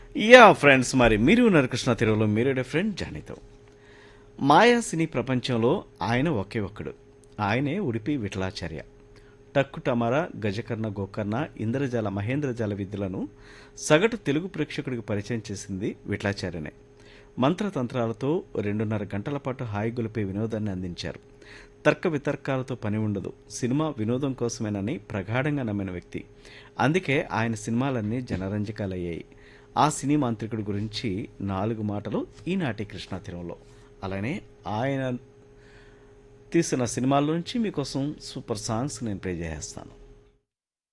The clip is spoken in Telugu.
యా ఫ్రెండ్స్ మరి మీరు ఉన్నారు కృష్ణ తీరంలో మీరే ఫ్రెండ్ జానీతో మాయా సినీ ప్రపంచంలో ఆయన ఒకే ఒక్కడు ఆయనే ఉడిపి విఠలాచార్య టక్కు టమారా గజకర్ణ గోకర్ణ ఇంద్రజాల మహేంద్రజాల విద్యలను సగటు తెలుగు ప్రేక్షకుడికి పరిచయం చేసింది విఠలాచార్యనే మంత్రతంత్రాలతో రెండున్నర గంటల పాటు హాయి గొలిపే వినోదాన్ని అందించారు తర్క వితర్కాలతో పని ఉండదు సినిమా వినోదం కోసమేనని ప్రగాఢంగా నమ్మిన వ్యక్తి అందుకే ఆయన సినిమాలన్నీ జనరంజకాలయ్యాయి ఆ సినీ మాంత్రికుడి గురించి నాలుగు మాటలు ఈనాటి కృష్ణా తీరంలో అలానే ఆయన తీసిన సినిమాల నుంచి మీకోసం సూపర్ సాంగ్స్ నేను ప్లే చేస్తాను